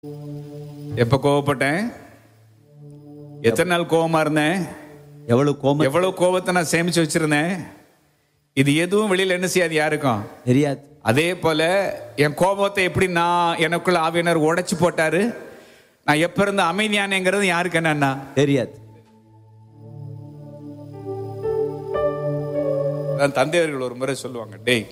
எப்ப கோவப்பட்டேன் எத்தனை நாள் கோவமா இருந்தேன் எவ்வளவு கோபம் எவ்வளவு கோவத்தை நான் சேமிச்சு வச்சிருந்தேன் இது எதுவும் வெளியில என்ன செய்யாது யாருக்கும் தெரியாது அதே போல என் கோபத்தை எப்படி நான் எனக்குள்ள ஆவியினர் உடைச்சு போட்டாரு நான் எப்ப இருந்து அமைதியானேங்கிறது யாருக்கு என்னன்னா தெரியாது அதான் தந்தையர்கள் ஒரு முறை சொல்லுவாங்க டேய்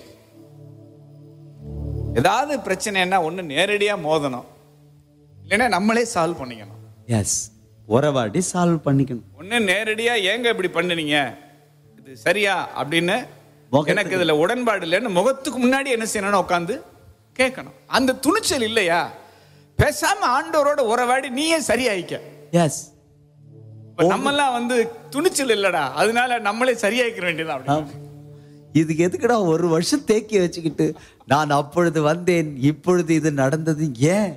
ஏதாவது பிரச்சனைன்னா ஒண்ணு நேரடியா மோதணும் இல்லைன்னா நம்மளே சால்வ் பண்ணிக்கணும் எஸ் உறவாடி சால்வ் பண்ணிக்கணும் ஒண்ணு நேரடியா ஏங்க இப்படி பண்ணுனீங்க இது சரியா அப்படின்னு முகத்துக்கு- எனக்கு இதுல உடன்பாடு இல்லைன்னு முகத்துக்கு முன்னாடி என்ன செய்யணும்னு உட்காந்து கேட்கணும் அந்த துணிச்சல் இல்லையா பேசாம ஆண்டவரோட உறவாடி நீயே சரியாயிக்க எஸ் இப்ப நம்மெல்லாம் வந்து துணிச்சல் இல்லடா அதனால நம்மளே சரியாயிக்க வேண்டியதான் அப்படி இதுக்கு எதுக்குடா ஒரு வருஷம் தேக்கி வச்சுக்கிட்டு நான் அப்பொழுது வந்தேன் இப்பொழுது இது நடந்தது ஏன்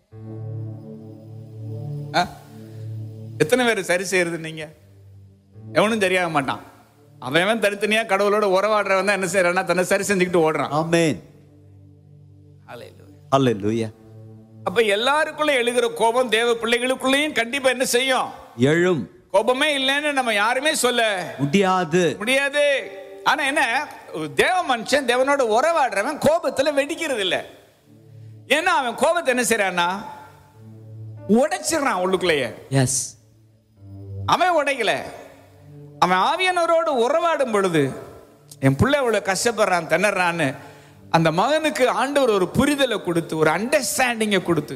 ஆ? எத்தனை பேர் சரி செய்யறது நீங்க எவனும் சரியாக மாட்டான் அவன் அவன் தனித்தனியா கடவுளோட உறவாடுறவன் தான் என்ன செய்யறான்னா தன்னை சரி செஞ்சுக்கிட்டு ஓடுறான் ஆமென் அல்லேலூயா அப்ப எல்லாருக்குள்ள எழுகிற கோபம் தேவ பிள்ளைகளுக்குள்ளேயும் கண்டிப்பா என்ன செய்யும் எழும் கோபமே இல்லைன்னு நம்ம யாருமே சொல்ல முடியாது முடியாது ஆனா என்ன தேவ மனுஷன் தேவனோட உறவாடுறவன் கோபத்துல வெடிக்கிறது இல்ல ஏன்னா அவன் கோபத்தை என்ன செய்யறான்னா உடைச்சிடுறான் உள்ளுக்குள்ளேயே எஸ் அவன் உடைக்கல அவன் ஆவியானவரோடு உறவாடும் பொழுது என் பிள்ளை இவ்வளவு கஷ்டப்படுறான் திணறான்னு அந்த மகனுக்கு ஆண்டவர் ஒரு புரிதலை கொடுத்து ஒரு அண்டர்ஸ்டாண்டிங்கை கொடுத்து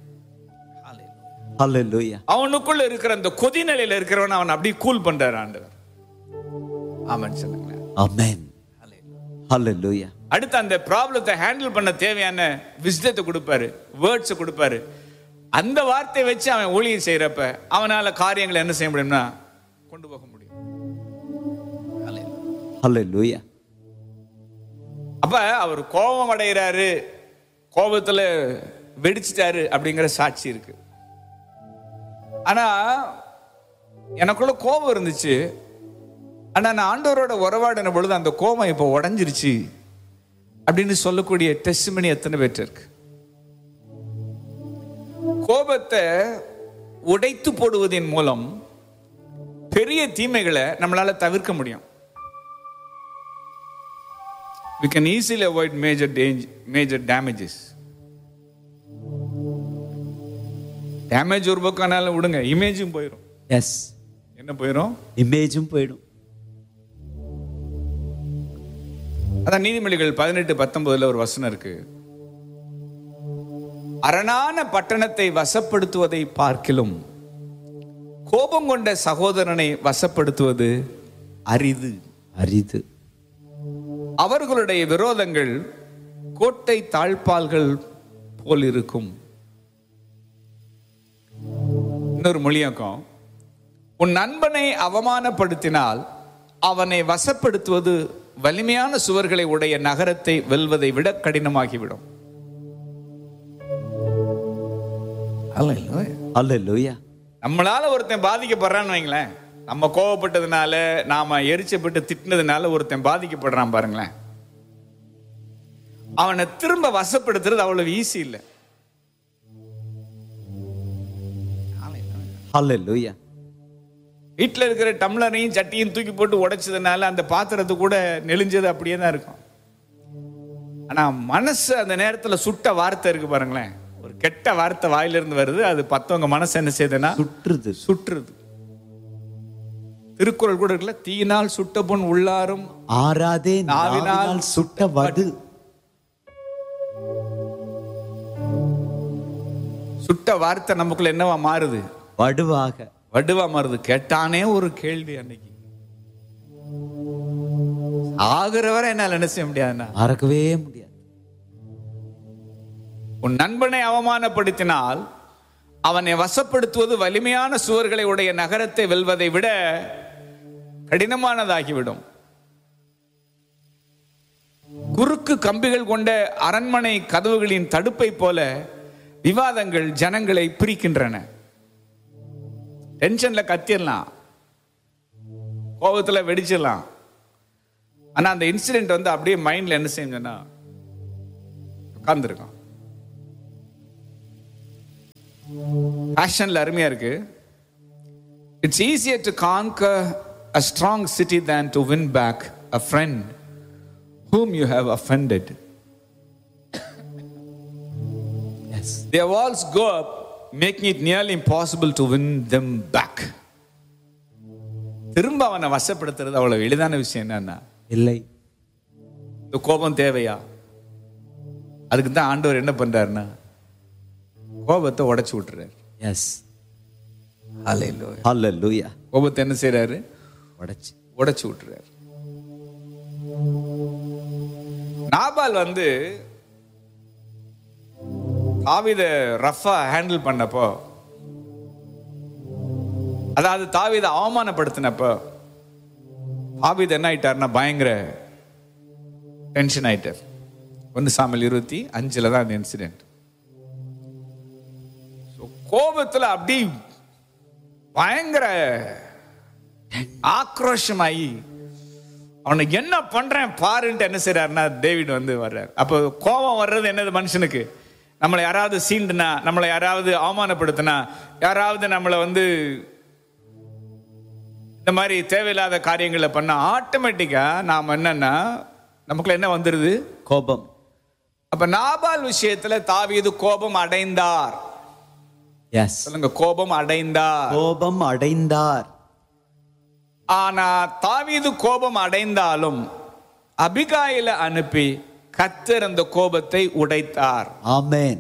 அல்லேலூயா அவனுக்குள்ள இருக்கிற அந்த கொதி நிலையில இருக்கிறவன் அவன் அப்படியே கூல் பண்றாரு ஆண்டவர் ஆமான்னு சொல்லுங்களேன் ஆமென் அல்லேலூயா அடுத்து அந்த ப்ராப்ளத்தை ஹேண்டில் பண்ண தேவையான விஸ்டத்தை கொடுப்பாரு வேர்ட்ஸை கொடுப்பாரு அந்த வார்த்தையை வச்சு அவன் ஊழியம் செய்யறப்ப அவனால காரியங்களை என்ன செய்ய முடியும்னா கொண்டு போக முடியும் அல்லேலூயா அப்ப அவர் கோபம் அடைகிறாரு கோபத்துல வெடிச்சிட்டாரு அப்படிங்கிற சாட்சி இருக்கு ஆனா எனக்குள்ள கோபம் இருந்துச்சு ஆனா நான் ஆண்டவரோட உறவாடின பொழுது அந்த கோபம் இப்போ உடைஞ்சிருச்சு அப்படின்னு சொல்லக்கூடிய டெஸ்ட்மனி எத்தனை பேர் இருக்கு கோபத்தை உடைத்து போடுவதன் மூலம் பெரிய தீமைகளை நம்மளால தவிர்க்க முடியும் we can easily avoid major danger, major damages. Damage ஒரு பக்கம் ஆனாலும் விடுங்க இமேஜும் போயிடும் எஸ் என்ன போயிடும் இமேஜும் போயிடும் அதான் நீதிமொழிகள் பதினெட்டு பத்தொன்பதுல ஒரு வசனம் இருக்கு அரணான பட்டணத்தை வசப்படுத்துவதை பார்க்கிலும் கோபம் கொண்ட சகோதரனை வசப்படுத்துவது அரிது அரிது அவர்களுடைய விரோதங்கள் கோட்டை தாழ்பால்கள் போல் இருக்கும் இன்னொரு மொழியாக்கம் உன் நண்பனை அவமானப்படுத்தினால் அவனை வசப்படுத்துவது வலிமையான சுவர்களை உடைய நகரத்தை வெல்வதை விட கடினமாகிவிடும் அல்லேலூயா நம்மளால ஒருத்தன் பாதிக்கப்படுறான்னு வைங்களேன் நம்ம கோவப்பட்டதுனால நாம எரிச்சப்பட்டு திட்டினதுனால ஒருத்தன் பாதிக்கப்படுறான் பாருங்களேன் அவனை திரும்ப வசப்படுத்துறது அவ்வளவு ஈஸி இல்லை அல்லேலூயா வீட்டில் இருக்கிற டம்ளரையும் சட்டியும் தூக்கி போட்டு உடைச்சதுனால அந்த பாத்திரத்து கூட நெளிஞ்சது அப்படியே தான் இருக்கும் ஆனா மனசு அந்த நேரத்துல சுட்ட வார்த்தை இருக்கு பாருங்களேன் ஒரு கெட்ட வார்த்தை வாயிலிருந்து வருது அது பத்தவங்க மனசு என்ன செய்யுதுன்னா சுற்றுது சுற்றுறது திருக்குறள் கூட இருக்குல்ல தீயினால் சுட்ட பொன் உள்ளாரும் ஆறாதே நாவினால் நாவினால் சுட்ட வடு சுட்ட வார்த்தை நமக்குள்ள என்னவா மாறுது வடுவாக வடுவா மாறுது கேட்டானே ஒரு கேள்வி அன்னைக்கு ஆகுற வரை என்னால என்ன செய்ய முடியாதுன்னா மறக்கவே முடியாது உன் நண்பனை அவமானப்படுத்தினால் அவனை வசப்படுத்துவது வலிமையான சுவர்களை உடைய நகரத்தை வெல்வதை விட கடினமானதாகிவிடும் குறுக்கு கம்பிகள் கொண்ட அரண்மனை கதவுகளின் தடுப்பை போல விவாதங்கள் ஜனங்களை பிரிக்கின்றன டென்ஷன்ல கத்திடலாம் கோபத்துல வெடிச்சிடலாம் ஆனா அந்த இன்சிடென்ட் வந்து அப்படியே மைண்ட்ல என்ன செஞ்சோன்னா உட்கார்ந்துருக்கான் பேஷன்ல அருமையா இருக்கு it's easier to conquer a strong city than to win back a friend whom you have offended. Yes. Their walls go up, making it nearly impossible to win them back. திரும்ப அவனை வசப்படுத்துறது அவ்வளவு எளிதான விஷயம் என்னன்னா இல்லை இந்த கோபம் தேவையா அதுக்கு தான் ஆண்டவர் என்ன பண்றாருன்னா கோபத்தை உடைச்சு விட்டுறாரு எஸ் ஹalleluya கோபத்தை என்ன செய்றாரு உடைச்சு உடைச்சு விட்டுறாரு நாபால் வந்து தாவீத ரஃபா ஹேண்டில் பண்ணப்போ அதாவது தாவீத அவமானப்படுத்தினப்போ தாவீது என்ன ஆயிட்டாருன்னா பயங்கர டென்ஷன் ஆயிட்டார் ஒன்று சாமல் இருபத்தி அஞ்சுல தான் அந்த இன்சிடென்ட் கோபத்துல அப்படி பயங்கர ஆக்ரோஷமாயி அவனுக்கு என்ன பண்றேன் பாருன்ட்டு என்ன செய்றாருன்னா டேவிட் வந்து வர்றார் அப்போ கோபம் வர்றது என்னது மனுஷனுக்கு நம்மளை யாராவது சீண்டுனா நம்மளை யாராவது அவமானப்படுத்தினா யாராவது நம்மளை வந்து இந்த மாதிரி தேவையில்லாத காரியங்களை பண்ண ஆட்டோமேட்டிக்கா நாம் என்னன்னா நமக்குள்ள என்ன வந்துருது கோபம் அப்ப நாபால் விஷயத்துல தாவீது கோபம் அடைந்தார் எஸ் சொல்லுங்க கோபம் அடைந்தார் கோபம் அடைந்தார் ஆனா தாவீது கோபம் அடைந்தாலும் அபிகாயில அனுப்பி கத்தர் அந்த கோபத்தை உடைத்தார் ஆமென்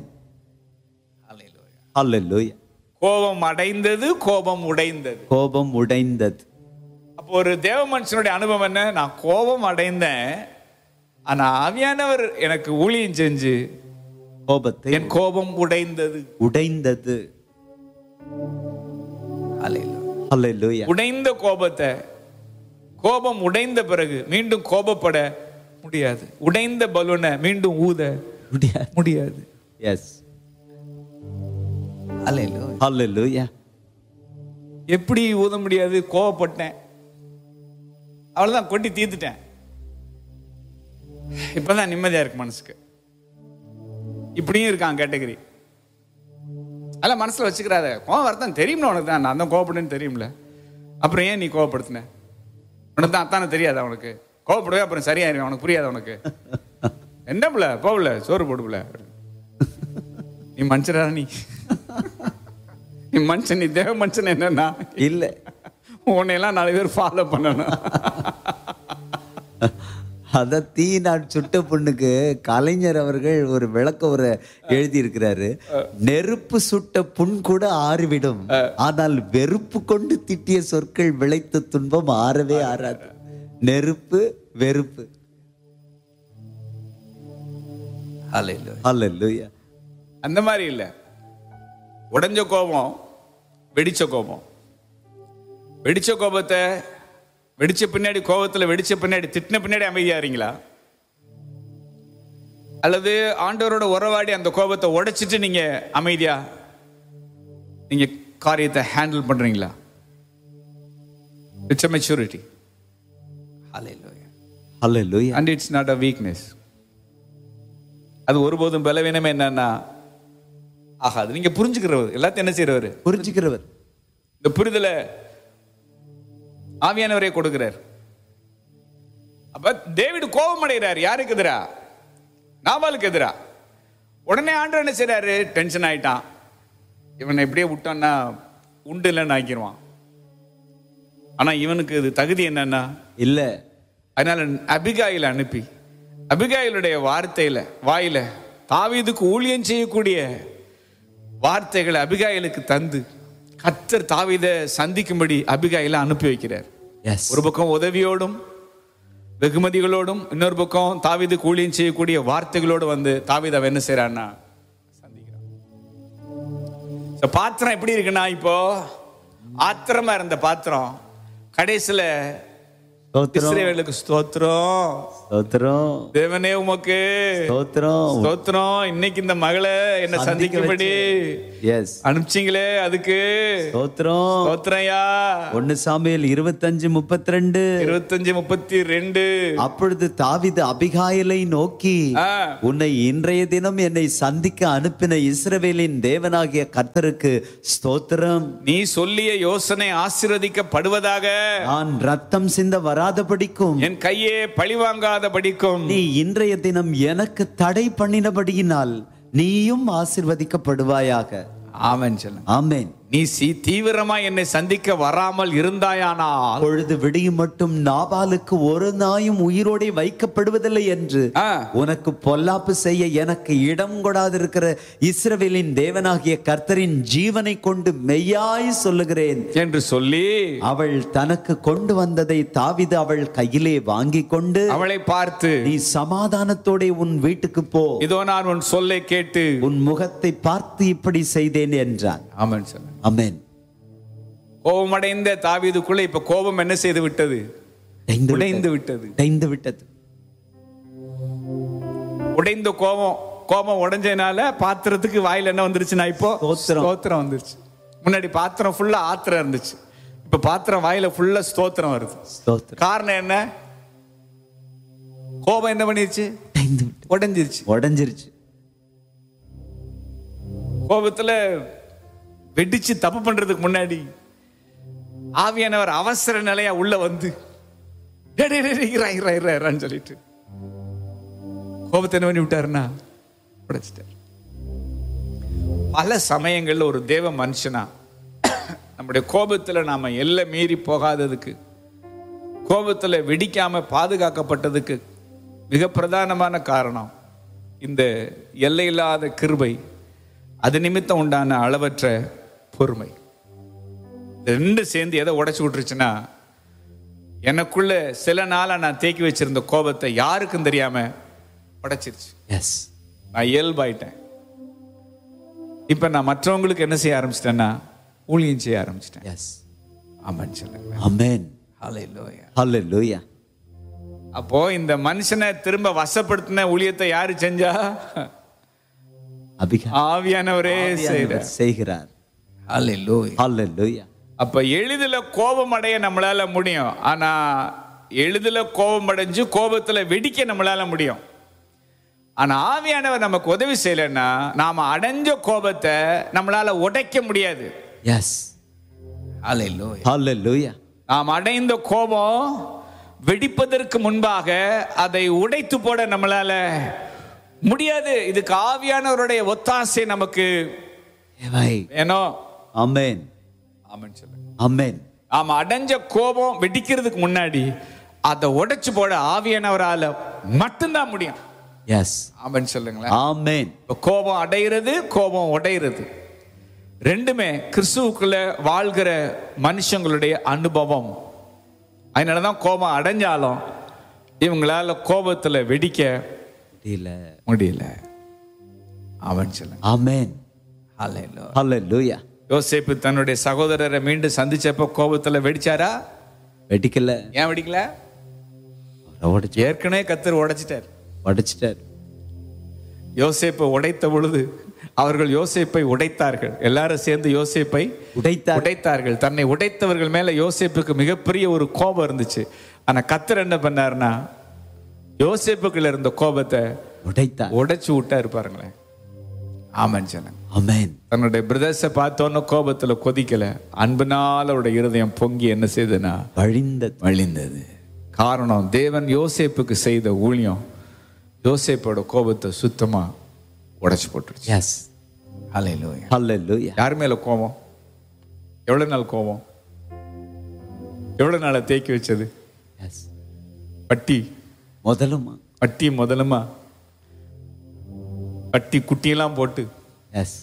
ஹalleluya கோபம் அடைந்தது கோபம் உடைந்தது கோபம் உடைந்தது அப்போ ஒரு தேவ மனுஷனுடைய அனுபவம் என்ன நான் கோபம் அடைந்தேன் ஆனா ஆவியானவர் எனக்கு ஊழியம் செஞ்சு கோபத்தை என் கோபம் உடைந்தது உடைந்தது ஹalleluya உடைந்த கோபத்தை கோபம் உடைந்த பிறகு மீண்டும் கோபப்பட முடியாது உடைந்த பலூனை மீண்டும் ஊத முடியாது முடியாது எஸ் ஹalleluya எப்படி ஊத முடியாது கோவப்பட்டேன் அவ்வளவுதான் கொட்டி தீர்த்துட்டேன் இப்பதான் நிம்மதியா இருக்கு மனசுக்கு இப்படியும் இருக்கான் கேட்டகரி அதெல்லாம் மனசுல வச்சுக்கிறாத கோவம் வரதான் தெரியும்ல உனக்கு தான் நான் தான் கோவப்படுன்னு தெரியும்ல அப்புறம் ஏன் நீ கோவப்படுத்தின உனக்கு தான் அத்தானே தெரியாது அவனுக்கு கோவப்படுவே அப்புறம் சரியாயிருவேன் உனக்கு புரியாது உனக்கு என்ன பிள்ள போகல சோறு போடுப்புல நீ மனுஷரா நீ நீ மனுஷன் நீ தேவ மனுஷன் என்னன்னா இல்ல உன்னையெல்லாம் நாலு பேர் ஃபாலோ பண்ணணும் அத தீ நாட் சுட்ட பொண்ணுக்கு கலைஞர் அவர்கள் ஒரு விளக்க ஒரு எழுதி இருக்கிறாரு நெருப்பு சுட்ட புண் கூட ஆறிவிடும் ஆனால் வெறுப்பு கொண்டு திட்டிய சொற்கள் விளைத்த துன்பம் ஆறவே ஆறாது நெருப்பு வெறுப்பு அல்லேலூயா அந்த மாதிரி இல்லை உடைஞ்ச கோபம் வெடிச்ச கோபம் வெடிச்ச கோபத்தை வெடிச்ச பின்னாடி கோபத்துல வெடிச்ச பின்னாடி திட்டின பின்னாடி அமைதியா இருங்களா அல்லது ஆண்டவரோட உறவாடி அந்த கோபத்தை உடைச்சிட்டு நீங்க அமைதியா நீங்க காரியத்தை ஹேண்டில் பண்றீங்களா it's a maturity hallelujah and it's not a weakness அது ஒருபோதும் பலவீனம் என்னன்னா ஆகாது நீங்க புரிஞ்சுக்கிறவர் எல்லாத்தையும் என்ன செய்யறவர் புரிஞ்சுக்கிறவர் இந்த புரிதலை ஆவியானவரே கொடுக்கிறார் அப்ப டேவிட் கோபம் அடைகிறார் யாருக்கு எதிரா நாபாலுக்கு எதிரா உடனே ஆண்டவர் என்ன செய்றாரு டென்ஷன் ஆயிட்டான் இவனை எப்படியே விட்டான்னா உண்டு இல்லைன்னு ஆக்கிடுவான் ஆனா இவனுக்கு இது தகுதி என்னன்னா இல்ல அதனால அபிகாயில அனுப்பி அபிகாயிலுடைய வார்த்தையில வாயில தாவீதுக்கு ஊழியம் செய்யக்கூடிய வார்த்தைகளை அபிகாயிலுக்கு தந்து கத்தர் தாவீதை சந்திக்கும்படி அபிகாயில அனுப்பி வைக்கிறார் எஸ் ஒரு பக்கம் உதவியோடும் வெகுமதிகளோடும் இன்னொரு பக்கம் தாவீதுக்கு ஊழியம் செய்யக்கூடிய வார்த்தைகளோடு வந்து தாவீது அவன் என்ன செய்றான்னா சந்திக்கிறான் So, பாத்திரம் எப்படி இருக்குன்னா இப்போ ஆத்திரமா இருந்த பாத்திரம் கடைசியில ஸ்தோத்திரம் இஸ்ரேவேலுக்கு ஸ்தோத்திரம் ஸ்தோத்திரம் தேவனே உமக்கு ஸ்தோத்திரம் ஸ்தோத்திரம் இன்னைக்கு இந்த மகளை என்ன சந்திக்க சந்திக்கும்படி வச்சு. எஸ் அனுப்பிச்சிங்களே அதுக்கு ஸ்தோத்திரம் ஸ்தோத்திரம்யா ஒன்னு சாமியல் இருபத்தஞ்சு முப்பத்தி ரெண்டு இருபத்தஞ்சு முப்பத்தி ரெண்டு அப்பொழுது தாவிது அபிகாயலை நோக்கி ஆ, உன்னை இன்றைய தினம் என்னை சந்திக்க அனுப்பின இஸ்ரவேலின் தேவனாகிய கர்த்தருக்கு ஸ்தோத்திரம் நீ சொல்லிய யோசனை ஆசீர்வதிக்கப்படுவதாக நான் ரத்தம் சிந்த வராதபடிக்கும் என் கையே பழிவாங்காத படிக்கும் நீ இன்றைய தினம் எனக்கு தடை பண்ணினபடியினால் நீயும் ஆசிர்வதிக்கப்படுவாயாக ஆமென் சொல்லுங்க ஆமென் நீ சி தீவிரமா என்னை சந்திக்க வராமல் இருந்தாயானால் பொழுது விடியும் மட்டும் நாபாலுக்கு ஒரு நாயும் உயிரோடே வைக்கப்படுவதில்லை என்று ஆ, உனக்கு பொல்லாப்பு செய்ய எனக்கு இடம் கொடாதிருக்கிற இஸ்ரவேலின் தேவனாகிய கர்த்தரின் ஜீவனை கொண்டு மெய்யாய் சொல்லுகிறேன் என்று சொல்லி அவள் தனக்கு கொண்டு வந்ததை தாவிது அவள் கையிலே வாங்கி கொண்டு அவளை பார்த்து நீ சமாதானத்தோட உன் வீட்டுக்கு போ இதோ நான் உன் சொல்லை கேட்டு உன் முகத்தை பார்த்து இப்படி செய்தேன் என்றான் ஆமென் சொல்லுங்க அமேன் கோபமடைந்த தாவீதுக்குள்ள இப்ப கோபம் என்ன செய்து விட்டது உடைந்து விட்டது உடைந்து விட்டது உடைந்த கோபம் கோபம் உடைஞ்சதுனால பாத்திரத்துக்கு வாயில என்ன வந்துருச்சுன்னா இப்போ ஸ்தோத்திரம். ஸ்தோத்திரம் வந்துருச்சு முன்னாடி பாத்திரம் ஃபுல்லா ஆத்திரம் இருந்துச்சு இப்ப பாத்திரம் வாயில ஃபுல்லா ஸ்தோத்திரம் வருது ஸ்தோத்திரம் காரணம் என்ன கோபம் என்ன பண்ணிருச்சு உடைந்து விட்டு உடைஞ்சிருச்சு உடைஞ்சிருச்சு கோபத்துல வெடிச்சு தப்பு பண்றதுக்கு முன்னாடி ஆவியானவர் அவசர நிலையா உள்ள வந்து "டேய், டேய், டேய், இரா, இரா, இரா, இரான்னு சொல்லிட்டு கோபத்தை என்ன பண்ணி விட்டாருன்னா உடைச்சிட்டார் பல சமயங்கள்ல ஒரு தேவ மனுஷனா நம்முடைய கோபத்துல நாம எல்லை மீறி போகாததுக்கு கோபத்துல வெடிக்காம பாதுகாக்கப்பட்டதுக்கு மிக பிரதானமான காரணம் இந்த எல்லையில்லாத கிருபை அது நிமித்தம் உண்டான அளவற்ற பொறுமை இந்த ரெண்டு சேர்ந்து எதை உடைச்சு விட்டுருச்சுன்னா எனக்குள்ள சில நாளா நான் தேக்கி வச்சிருந்த கோபத்தை யாருக்கும் தெரியாம உடைச்சிருச்சு எஸ் நான் இயல்பாயிட்டேன் இப்ப நான் மற்றவங்களுக்கு என்ன செய்ய ஆரம்பிச்சிட்டேன்னா ஊழியம் செய்ய ஆரம்பிச்சிட்டேன் எஸ் ஆமான்னு சொல்லுங்க அமேன் ஹalleluya ஹalleluya அப்போ இந்த மனுஷனை திரும்ப வசப்படுத்தின ஊழியத்தை யாரு செஞ்சா அபிகா ஆவியானவரே செய்யறார் செய்கிறார் ஹalleluya ஹalleluya அப்ப எளிதில் கோபம் அடைய நம்மளால முடியும் ஆனா எளிதில் கோபம் அடைஞ்சு கோபத்துல வெடிக்க நம்மளால முடியும் ஆனா ஆவியானவர் நமக்கு உதவி செய்யலைன்னா நாம அடைஞ்ச கோபத்தை நம்மளால உடைக்க முடியாது எஸ் ஹalleluya ஹalleluya நாம் அடைந்த கோபம் வெடிப்பதற்கு முன்பாக அதை உடைத்து போட நம்மளால முடியாது இதுக்கு ஆவியானவருடைய ஒத்தாசை நமக்கு ஏவை வேணும் அமேன் ஆமென் சொல்லுங்க அமேன் நாம அடைஞ்ச கோபம் வெடிக்கிறதுக்கு முன்னாடி அதை உடைச்சு போட ஆவியானவரால மட்டும்தான் முடியும் எஸ் ஆமென் சொல்லுங்களேன் ஆமேன் இப்ப கோபம் அடைகிறது கோபம் உடைகிறது ரெண்டுமே கிறிஸ்துவுக்குள்ள வாழ்கிற மனுஷங்களுடைய அனுபவம் அதனாலதான் கோபம் அடைஞ்சாலும் இவங்களால கோபத்துல வெடிக்க முடியல முடியல அவன் சொல்லுங்க ஆமேன் ஹalleluya. ஹalleluya யோசேப்பு தன்னுடைய சகோதரரை மீண்டும் சந்திச்சப்ப கோபத்துல வெடிச்சாரா வெடிக்கல ஏன் வெடிக்கல அவரை உடைச்சு ஏற்கனவே கத்தர் உடைச்சிட்டார் உடைச்சிட்டார் யோசேப்பை உடைத்த பொழுது அவர்கள் யோசேப்பை உடைத்தார்கள் எல்லாரும் சேர்ந்து யோசேப்பை உடைத்தார் உடைத்தார்கள் தன்னை உடைத்தவர்கள் மேல யோசேப்புக்கு மிகப்பெரிய ஒரு கோபம் இருந்துச்சு ஆனா கத்தர் என்ன பண்ணாருன்னா யோசேப்புக்குள்ள இருந்த கோபத்தை உடைத்தார் உடைச்சு விட்டாரு பாருங்களேன் ஆமாம் சொன்னாங்க ஆமேன் தன்னுடைய பிரதர்ஸை பார்த்தோன்னு கோபத்துல கொதிக்கல அன்புனால அவருடைய இருதயம் பொங்கி என்ன செய்ததுன்னா வழிந்த வழிந்தது காரணம் தேவன் யோசேப்புக்கு செய்த ஊழியம் யோசேப்போட கோபத்தை சுத்தமா உடைச்சு போட்டுருச்சு எஸ் ஹalleluya ஹalleluya யார் மேல கோபம் எவ்வளவு நாள் கோபம் எவ்வளவு நாளா தேக்கி வச்சது எஸ் பட்டி முதலுமா பட்டி முதலுமா பட்டி குட்டியெல்லாம் போட்டு எஸ்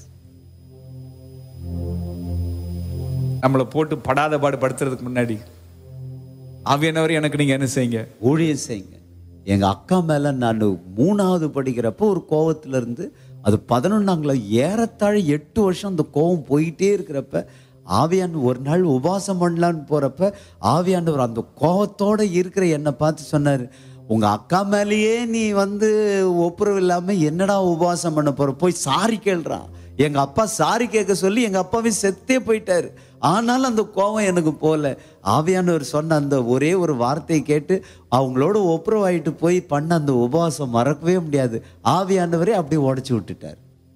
நம்மளை போட்டு படாத பாடு படுத்துறதுக்கு முன்னாடி ஆவியானவர் எனக்கு நீங்க என்ன செய்யுங்க ஊழியம் செய்யுங்க எங்க அக்கா மேல நான் மூணாவது படிக்கிறப்போ ஒரு கோவத்துல இருந்து அது பதினொன்னாங்கள ஏறத்தாழ எட்டு வருஷம் அந்த கோவம் போயிட்டே இருக்கிறப்ப ஆவியான் ஒரு நாள் உபாசம் பண்ணலான்னு போறப்ப ஆவியாண்டவர் அந்த கோவத்தோட இருக்கிற என்னை பார்த்து சொன்னாரு உங்க அக்கா மேலேயே நீ வந்து ஒப்புரவு இல்லாம என்னடா உபவாசம் பண்ண போற போய் சாரி கேள்றா எங்க அப்பா சாரி கேட்க சொல்லி எங்க அப்பாவே செத்தே போயிட்டாரு ஆனாலும் அந்த கோபம் எனக்கு போல ஆவியானவர் சொன்ன அந்த ஒரே ஒரு வார்த்தையை கேட்டு அவங்களோட ஒப்புரவாயிட்டு போய் பண்ண அந்த உபவாசம் மறக்கவே முடியாது ஆவியானவரே அப்படியே உடைச்சு விட்டுட்டார்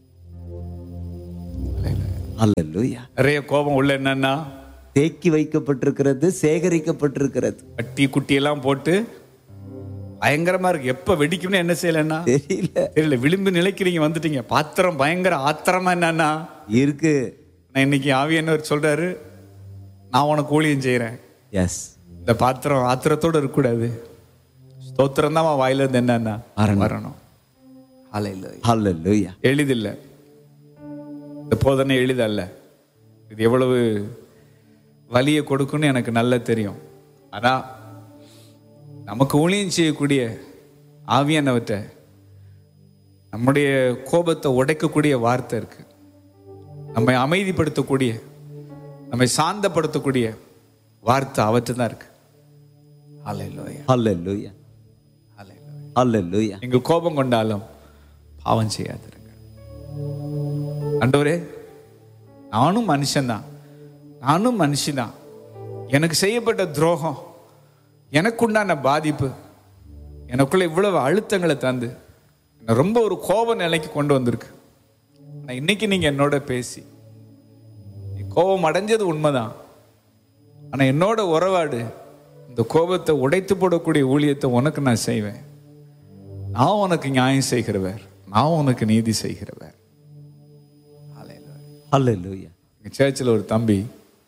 அல்லேலூயா நிறைய கோபம் உள்ள என்னன்னா தேக்கி வைக்கப்பட்டிருக்கிறது சேகரிக்கப்பட்டிருக்கிறது கட்டி குட்டி எல்லாம் போட்டு பயங்கரமா இருக்கு எப்ப வெடிக்கும்னு என்ன செய்யலன்னா தெரியல தெரியல விளிம்பு நிலைக்கு நீங்க வந்துட்டீங்க பாத்திரம் பயங்கர ஆத்திரமா என்னன்னா இருக்கு நான் இன்னைக்கு ஆவியனர் சொல்றாரு நான் உனக்கு ஊழியம் செய்யறேன் எஸ் இந்த பாத்திரம் ஆத்திரத்தோட இருக்கக்கூடாது ஸ்தோத்திரம் தான் வாயில இருந்து என்னன்னா வரணும். வரணும் ஹalleluya. அல்லேலூயா எளிதில்லை இந்த போதனை எளிதல்ல இது எவ்வளவு வலியை கொடுக்குன்னு எனக்கு நல்லா தெரியும் ஆனா நமக்கு ஊழியம் செய்யக்கூடிய ஆவியானவற்றை நம்முடைய கோபத்தை உடைக்கக்கூடிய வார்த்தை இருக்கு நம்மை அமைதிப்படுத்தக்கூடிய நம்மை சாந்தப்படுத்தக்கூடிய வார்த்தை அவற்றை தான் இருக்கு ஹalleluya. அல்லேலூயா ஹalleluya. அல்லேலூயா நீங்கள் கோபம் கொண்டாலும் பாவம் செய்யாதிருங்க ஆண்டவரே நானும் மனுஷன்தான் நானும் மனுஷன்தான் எனக்கு செய்யப்பட்ட துரோகம் எனக்குண்டான பாதிப்பு எனக்குள்ள இவ்வளவு அழுத்தங்களை தந்து என்னை ரொம்ப ஒரு கோப நிலைக்கு கொண்டு வந்திருக்கு ஆனா இன்னைக்கு நீங்க என்னோட பேசி நீ கோபம் அடைஞ்சது உண்மைதான் ஆனா என்னோட உறவாடு இந்த கோபத்தை உடைத்து போடக்கூடிய ஊழியத்தை உனக்கு நான் செய்வேன் நான் உனக்கு நியாயம் செய்கிறவர் நான் உனக்கு நீதி செய்கிறவர் Hallelujah. அல்லேலூயா எங்க சேர்ச்சில் ஒரு தம்பி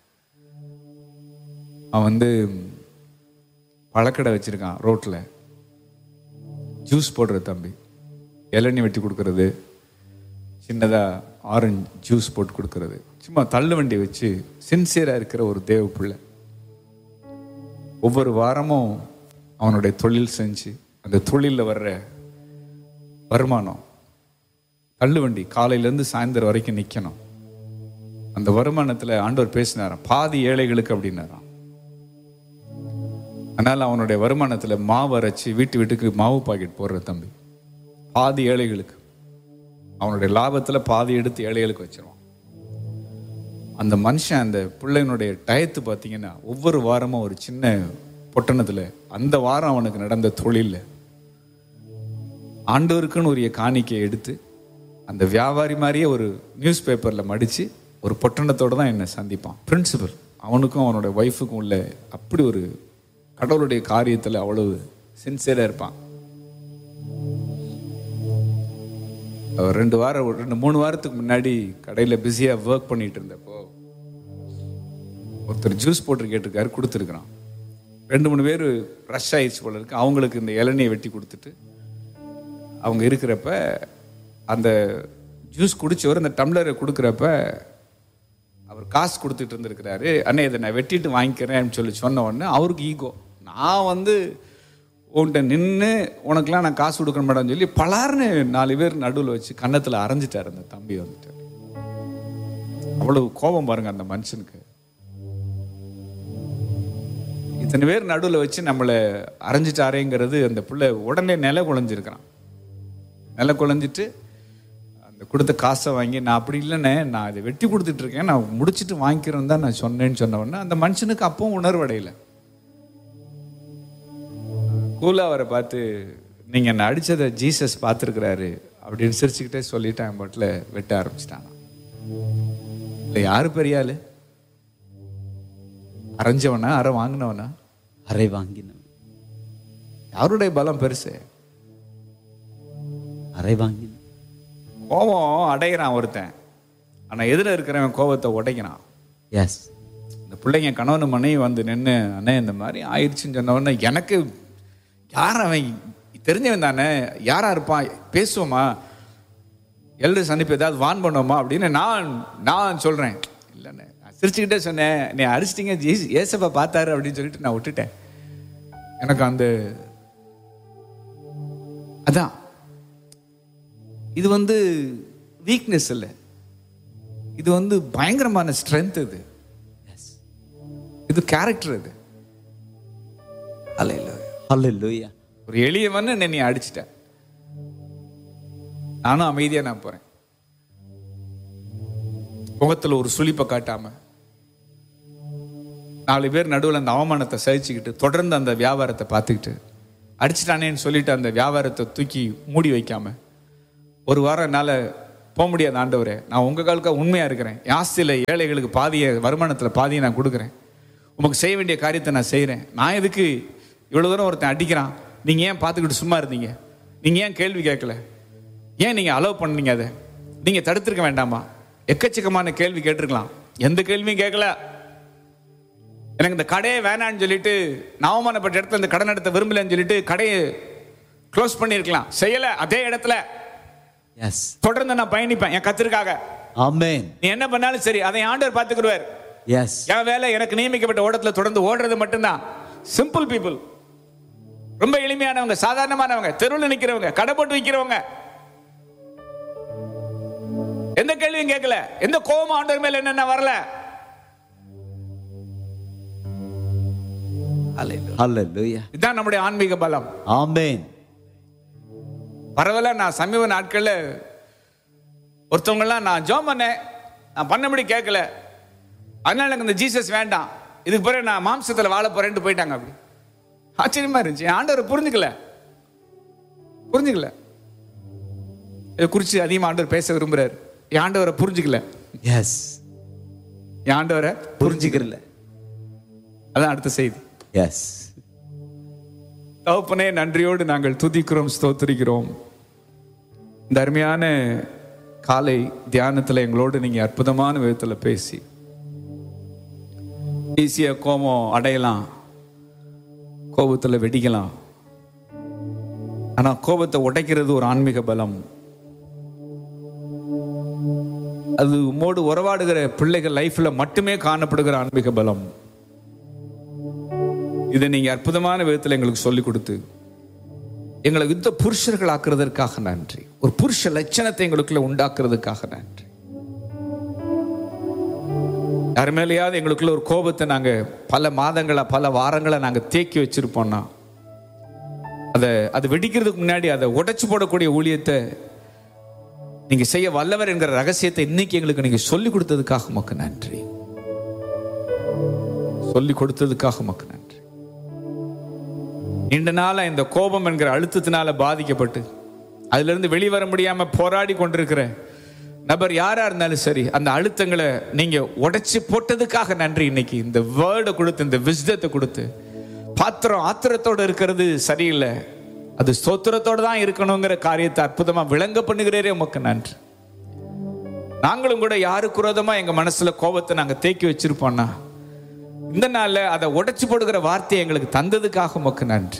அவன் வந்து பழக்கடை வச்சிருக்கான் ரோட்ல ஜூஸ் போடுற தம்பி இளநீ வெட்டி கொடுக்கறது சின்னதா ஆரஞ்சு ஜூஸ் போட்டு கொடுக்கறது சும்மா தள்ளு வண்டி வச்சு சின்சியரா இருக்கிற ஒரு தேவ பிள்ளை ஒவ்வொரு வாரமும் அவனுடைய தொழில் செஞ்சு அந்த தொழிலில் வர்ற வருமானம் தள்ளுவண்டி காலையிலேருந்து சாயந்தரம் வரைக்கும் நிற்கணும் அந்த வருமானத்தில் ஆண்டவர் பேசினாராம் பாதி ஏழைகளுக்கு அப்படின்னாராம் அதனால் அவனுடைய வருமானத்தில் மாவு அரைச்சி வீட்டு வீட்டுக்கு மாவு பாக்கெட் போடுற தம்பி பாதி ஏழைகளுக்கு அவனுடைய லாபத்தில் பாதி எடுத்து ஏழைகளுக்கு வச்சிருவான் அந்த மனுஷன் அந்த பிள்ளைனுடைய டயத்து பார்த்தீங்கன்னா ஒவ்வொரு வாரமும் ஒரு சின்ன பொட்டணத்தில் அந்த வாரம் அவனுக்கு நடந்த தொழிலில் ஆண்டவருக்குன்னு ஒரு காணிக்கையை எடுத்து அந்த வியாபாரி மாதிரியே ஒரு நியூஸ் பேப்பரில் மடித்து ஒரு பொட்டணத்தோடு தான் என்னை சந்திப்பான் பிரின்சிபல் அவனுக்கும் அவனோட ஒய்ஃபுக்கும் உள்ள அப்படி ஒரு கடவுளுடைய காரியத்தில் அவ்வளவு சின்சியராக இருப்பான் அவர் ரெண்டு வாரம் ஒரு ரெண்டு மூணு வாரத்துக்கு முன்னாடி கடையில் பிஸியாக ஒர்க் பண்ணிட்டு இருந்தப்போ ஒருத்தர் ஜூஸ் போட்டு கேட்டிருக்காரு கொடுத்துருக்குறான் ரெண்டு மூணு பேர் ரஷ் ஆயிடுச்சு போல இருக்கு அவங்களுக்கு இந்த இளநியை வெட்டி கொடுத்துட்டு அவங்க இருக்கிறப்ப அந்த ஜூஸ் குடிச்சவர் அந்த டம்ளரை கொடுக்குறப்ப அவர் காசு கொடுத்துட்டு இருந்திருக்கிறாரு அண்ணே இதை நான் வெட்டிட்டு வாங்கிக்கிறேன்னு சொல்லி சொன்ன உடனே அவருக்கு ஈகோ நான் வந்து உன்கிட்ட நின்று உனக்கெல்லாம் நான் காசு கொடுக்க மாட்டேன்னு சொல்லி பலார்னு நாலு பேர் நடுவில் வச்சு கன்னத்தில் அரைஞ்சிட்டார் அந்த தம்பி வந்துட்டு அவ்வளவு கோபம் பாருங்க அந்த மனுஷனுக்கு இத்தனை பேர் நடுவில் வச்சு நம்மளை அரைஞ்சிட்டாரேங்கிறது அந்த பிள்ளை உடனே நில குழஞ்சிருக்கிறான் நில குழஞ்சிட்டு அந்த கொடுத்த காசை வாங்கி நான் அப்படி இல்லைண்ணே நான் இதை வெட்டி கொடுத்துட்டு இருக்கேன் நான் முடிச்சிட்டு வாங்கிக்கிறேன் தான் நான் சொன்னேன்னு சொன்ன உடனே அந்த மனுஷனுக்கு அப்பவும் உணர்வடையல கூலா அவரை பார்த்து நீங்கள் என்னை அடித்ததை ஜீசஸ் பார்த்துருக்கிறாரு அப்படின்னு சிரிச்சுக்கிட்டே சொல்லிட்டு என் பாட்டில் வெட்ட ஆரம்பிச்சிட்டாங்க இல்லை யாரு பெரிய ஆளு அரைஞ்சவனா அரை வாங்கினவனா அறை வாங்கினவன் யாருடைய பலம் பெருசு அறை வாங்கினவன் கோபம் அடையிறான் ஒருத்தன் ஆனா எதிர இருக்கிறவன் கோபத்தை உடைக்கிறான் எஸ் இந்த பிள்ளைங்க கணவன் மனைவி வந்து நின்று அண்ணே இந்த மாதிரி ஆயிடுச்சுன்னு சொன்ன உடனே எனக்கு யார் அவன் தெரிஞ்சவன் தானே யாரா இருப்பான் பேசுவோமா எல்டர்ஸ் அனுப்பி ஏதாவது வான் பண்ணுவோமா அப்படின்னு நான் நான் சொல்றேன் இல்லைண்ணே நான் சிரிச்சுக்கிட்டே சொன்னேன் நீ அடிச்சிட்டீங்க ஜீஸ் ஏசப்பா பார்த்தாரு அப்படின்னு சொல்லிட்டு நான் விட்டுட்டேன் எனக்கு அந்த அதான் இது வந்து வீக்னஸ் இல்லை இது வந்து பயங்கரமான ஸ்ட்ரென்த் இது இது கேரக்டர் இது அல்ல இல்ல அல்லேலூயா ஒரு எளியவன் என்னை நீ அடிச்சிட்ட நானும் அமைதியா நான் போறேன் முகத்துல ஒரு சுளிப்பை காட்டாம நாலு பேர் நடுவில் அந்த அவமானத்தை சகிச்சுக்கிட்டு தொடர்ந்து அந்த வியாபாரத்தை பார்த்துக்கிட்டு அடிச்சிட்டானேன்னு சொல்லிட்டு அந்த வியாபாரத்தை தூக்கி மூடி வைக்காம ஒரு வாரம் என்னால் போக முடியாது ஆண்டவரே நான் உங்கள் காலுக்கா உண்மையாக இருக்கிறேன் என் ஆஸ்தியில் ஏழைகளுக்கு பாதியை வருமானத்தில் பாதியை நான் கொடுக்குறேன் உமக்கு செய்ய வேண்டிய காரியத்தை நான் செய்கிறேன் நான் எதுக்கு இவ்வளோ தூரம் ஒருத்தன் அடிக்கிறான் நீங்கள் ஏன் பார்த்துக்கிட்டு சும்மா இருந்தீங்க நீங்கள் ஏன் கேள்வி கேட்கல ஏன் நீங்கள் அலோவ் பண்ணீங்க அதை நீங்கள் தடுத்திருக்க வேண்டாமா எக்கச்சக்கமான கேள்வி கேட்டிருக்கலாம் எந்த கேள்வியும் கேட்கல எனக்கு இந்த கடையே வேணான்னு சொல்லிட்டு நான் அவமானப்பட்ட இடத்துல இந்த கடை நடத்த விரும்பலன்னு சொல்லிட்டு கடையை க்ளோஸ் பண்ணியிருக்கலாம் செய்யல அதே இடத்துல எஸ் தொடர்ந்து நான் பயணிப்பேன் என் கத்திற்காக ஆமென் நீ என்ன பண்ணாலும் சரி அதை ஆண்டவர் பார்த்துக்கிடுவார் எஸ் என் வேலை எனக்கு நியமிக்கப்பட்ட ஓட்டத்துல தொடர்ந்து ஓடுறது மட்டும்தான் சிம்பிள் பீப்புள் ரொம்ப எளிமையானவங்க சாதாரணமானவங்க தெருவில் நிக்கிறவங்க கடை போட்டு விற்கிறவங்க எந்த கேள்வியும் கேட்கல எந்த கோபம் ஆண்டவர் மேல என்னென்ன வரல ஹalleluya இதுதான் நம்முடைய ஆன்மீக பலம் ஆமென் பரவாயில்ல நான் சமீப நாட்கள்ல ஒருத்தவங்கலாம் நான் ஜோம் பண்ணேன் நான் பண்ணபடி கேட்கல அதனால எனக்கு இந்த ஜீசஸ் வேண்டாம் இதுக்கு பிறகு நான் மாம்சத்தில் வாழ போறேன்ட்டு போயிட்டாங்க அப்படி ஆச்சரியமா இருந்துச்சு என் ஆண்டவர் புரிஞ்சுக்கல புரிஞ்சுக்கல இதை குறித்து அதிகமாக ஆண்டவர் பேச விரும்புறாரு என் ஆண்டவரை புரிஞ்சுக்கல எஸ் என் ஆண்டவரை புரிஞ்சுக்கிறல அதான் அடுத்த செய்தி எஸ் தகப்பனே நன்றியோடு நாங்கள் துதிக்கிறோம் ஸ்தோத்திரிக்கிறோம் இந்த அருமையான காலை தியானத்தில் எங்களோடு நீங்கள் அற்புதமான விதத்தில் பேசி ஈஸியாக கோபம் அடையலாம் கோபத்தில் வெடிக்கலாம் ஆனால் கோபத்தை உடைக்கிறது ஒரு ஆன்மீக பலம் அது உம்மோடு உறவாடுகிற பிள்ளைகள் லைஃப்ல மட்டுமே காணப்படுகிற ஆன்மீக பலம் இதை நீங்க அற்புதமான விதத்தில் எங்களுக்கு சொல்லிக் கொடுத்து எங்களை யுத்த புருஷர்கள் ஆக்குறதற்காக நன்றி ஒரு புருஷ லட்சணத்தை எங்களுக்குள்ள உண்டாக்குறதுக்காக நன்றி யார் மேலேயாவது எங்களுக்குள்ள ஒரு கோபத்தை நாங்க பல மாதங்களா பல வாரங்களா நாங்க தேக்கி வச்சிருப்போம்னா அதை அது வெடிக்கிறதுக்கு முன்னாடி அதை உடைச்சு போடக்கூடிய ஊழியத்தை நீங்க செய்ய வல்லவர் என்கிற ரகசியத்தை இன்னைக்கு எங்களுக்கு நீங்க சொல்லி கொடுத்ததுக்காக உமக்கு நன்றி சொல்லி கொடுத்ததுக்காக உமக்கு நன்றி நீண்ட நாளா இந்த கோபம் என்கிற அழுத்தத்தினால பாதிக்கப்பட்டு அதுல இருந்து வெளிவர முடியாம போராடி கொண்டிருக்கிற நபர் யாரா இருந்தாலும் சரி அந்த அழுத்தங்களை நீங்க உடைச்சு போட்டதுக்காக நன்றி இன்னைக்கு இந்த வேர்டை கொடுத்து இந்த விஸ்தத்தை கொடுத்து பாத்திரம் ஆத்திரத்தோட இருக்கிறது சரியில்லை அது ஸ்தோத்திரத்தோட தான் இருக்கணுங்கிற காரியத்தை அற்புதமா விளங்க பண்ணுகிறேரே உமக்கு நன்றி நாங்களும் கூட யாருக்கு விரோதமா எங்க மனசுல கோபத்தை நாங்க தேக்கி வச்சிருப்போம்னா இந்த நாள்ல அதை உடைச்சு போடுகிற வார்த்தையை எங்களுக்கு தந்ததுக்காக உமக்கு நன்றி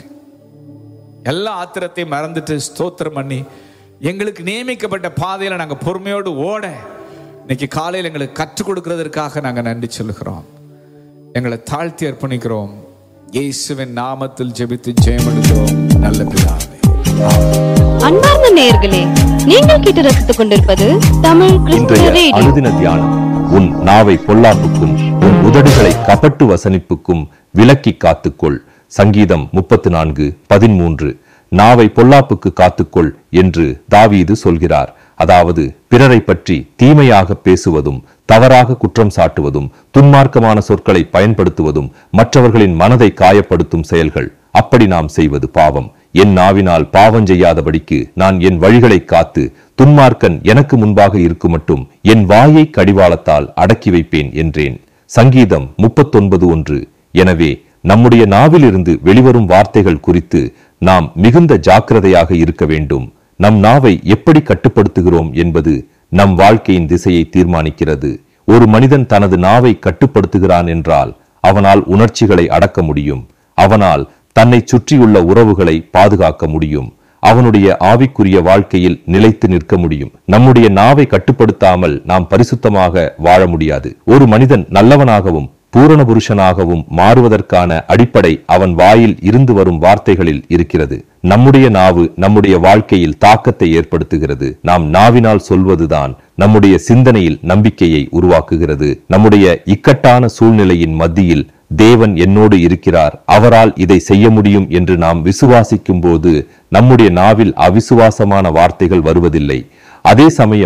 எல்லா ஆத்திரத்தையும் மறந்துட்டு ஸ்தோத்திரம் பண்ணி எங்களுக்கு நியமிக்கப்பட்ட பாதையில நாங்க பொறுமையோடு ஓட இன்னைக்கு காலையில் எங்களுக்கு கற்றுக் கொடுக்கிறதற்காக நாங்க நன்றி சொல்லுகிறோம் எங்களை தாழ்த்தி அர்ப்பணிக்கிறோம் இயேசுவின் நாமத்தில் ஜெபித்து ஜெயமெடுக்கிறோம் நல்ல பிதாவே அன்பார்ந்த நேயர்களே நீங்கள் கேட்டு ரசித்துக் கொண்டிருப்பது தமிழ் கிறிஸ்துவ இன்றைய ரேடியோ அனுதின தியானம் உன் நாவை பொல்லாப்புக்கும் உன் உதடுகளை கபட்டு வசனிப்புக்கும் விலக்கி காத்துக்கொள் சங்கீதம் முப்பத்து நான்கு பதிமூன்று நாவை பொல்லாப்புக்கு காத்துக்கொள் என்று தாவீது சொல்கிறார் அதாவது பிறரை பற்றி தீமையாக பேசுவதும் தவறாக குற்றம் சாட்டுவதும் துன்மார்க்கமான சொற்களை பயன்படுத்துவதும் மற்றவர்களின் மனதை காயப்படுத்தும் செயல்கள் அப்படி நாம் செய்வது பாவம் என் நாவினால் பாவம் செய்யாதபடிக்கு நான் என் வழிகளை காத்து துன்மார்க்கன் எனக்கு முன்பாக இருக்கும் மட்டும் என் வாயை கடிவாளத்தால் அடக்கி வைப்பேன் என்றேன் சங்கீதம் முப்பத்தொன்பது ஒன்று எனவே நம்முடைய நாவிலிருந்து வெளிவரும் வார்த்தைகள் குறித்து நாம் மிகுந்த ஜாக்கிரதையாக இருக்க வேண்டும் நம் நாவை எப்படி கட்டுப்படுத்துகிறோம் என்பது நம் வாழ்க்கையின் திசையை தீர்மானிக்கிறது ஒரு மனிதன் தனது நாவை கட்டுப்படுத்துகிறான் என்றால் அவனால் உணர்ச்சிகளை அடக்க முடியும் அவனால் தன்னை சுற்றியுள்ள உறவுகளை பாதுகாக்க முடியும் அவனுடைய ஆவிக்குரிய வாழ்க்கையில் நிலைத்து நிற்க முடியும் நம்முடைய நாவை கட்டுப்படுத்தாமல் நாம் பரிசுத்தமாக வாழ முடியாது ஒரு மனிதன் நல்லவனாகவும் பூரண புருஷனாகவும் மாறுவதற்கான அடிப்படை அவன் வாயில் இருந்து வரும் வார்த்தைகளில் இருக்கிறது நம்முடைய நாவு நம்முடைய வாழ்க்கையில் தாக்கத்தை ஏற்படுத்துகிறது நாம் நாவினால் சொல்வதுதான் நம்முடைய சிந்தனையில் நம்பிக்கையை உருவாக்குகிறது நம்முடைய இக்கட்டான சூழ்நிலையின் மத்தியில் தேவன் என்னோடு இருக்கிறார் அவரால் இதை செய்ய முடியும் என்று நாம் விசுவாசிக்கும் போது நம்முடைய நாவில் அவிசுவாசமான வார்த்தைகள் வருவதில்லை அதே சமயம்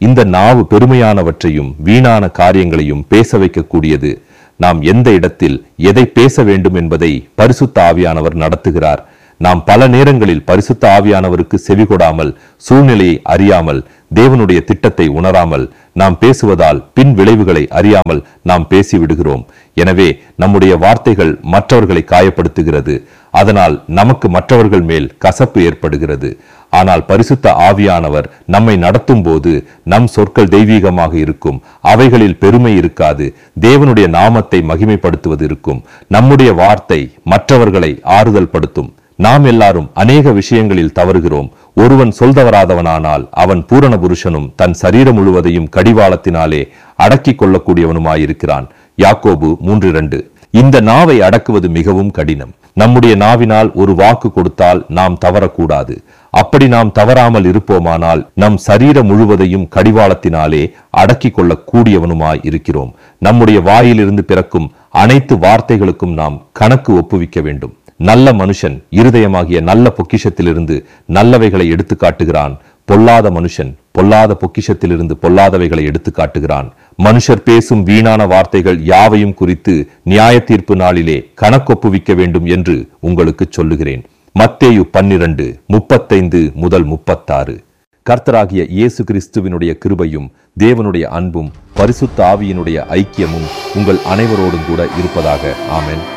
இந்த நாவு பெருமையானவற்றையும் வீணான காரியங்களையும் பேச வைக்கக்கூடியது நாம் எந்த இடத்தில் எதை பேச வேண்டும் என்பதை பரிசுத்த ஆவியானவர் நடத்துகிறார் நாம் பல நேரங்களில் பரிசுத்த ஆவியானவருக்கு செவிகொடாமல் சூழ்நிலையை அறியாமல் தேவனுடைய திட்டத்தை உணராமல் நாம் பேசுவதால் பின் விளைவுகளை அறியாமல் நாம் பேசிவிடுகிறோம் எனவே நம்முடைய வார்த்தைகள் மற்றவர்களை காயப்படுத்துகிறது அதனால் நமக்கு மற்றவர்கள் மேல் கசப்பு ஏற்படுகிறது ஆனால் பரிசுத்த ஆவியானவர் நம்மை நடத்தும் போது நம் சொற்கள் தெய்வீகமாக இருக்கும் அவைகளில் பெருமை இருக்காது தேவனுடைய நாமத்தை மகிமைப்படுத்துவது இருக்கும் நம்முடைய வார்த்தை மற்றவர்களை ஆறுதல் படுத்தும் நாம் எல்லாரும் அநேக விஷயங்களில் தவறுகிறோம் ஒருவன் சொல்தவராதவனானால் அவன் பூரண புருஷனும் தன் சரீரம் முழுவதையும் கடிவாளத்தினாலே அடக்கிக் கொள்ளக்கூடியவனுமாயிருக்கிறான் யாக்கோபு மூன்று இரண்டு இந்த நாவை அடக்குவது மிகவும் கடினம் நம்முடைய நாவினால் ஒரு வாக்கு கொடுத்தால் நாம் தவறக்கூடாது அப்படி நாம் தவறாமல் இருப்போமானால் நம் சரீரம் முழுவதையும் கடிவாளத்தினாலே அடக்கிக் கொள்ளக் கூடியவனுமாய் இருக்கிறோம் நம்முடைய வாயிலிருந்து பிறக்கும் அனைத்து வார்த்தைகளுக்கும் நாம் கணக்கு ஒப்புவிக்க வேண்டும் நல்ல மனுஷன் இருதயமாகிய நல்ல பொக்கிஷத்திலிருந்து நல்லவைகளை எடுத்து காட்டுகிறான் பொல்லாத மனுஷன் பொல்லாத பொக்கிஷத்திலிருந்து பொல்லாதவைகளை எடுத்து காட்டுகிறான் மனுஷர் பேசும் வீணான வார்த்தைகள் யாவையும் குறித்து நியாய தீர்ப்பு நாளிலே கணக்கொப்புவிக்க வேண்டும் என்று உங்களுக்கு சொல்லுகிறேன் மத்தேயு பன்னிரண்டு முப்பத்தைந்து முதல் முப்பத்தாறு கர்த்தராகிய இயேசு கிறிஸ்துவினுடைய கிருபையும் தேவனுடைய அன்பும் பரிசுத்த ஆவியினுடைய ஐக்கியமும் உங்கள் அனைவரோடும் கூட இருப்பதாக ஆமென்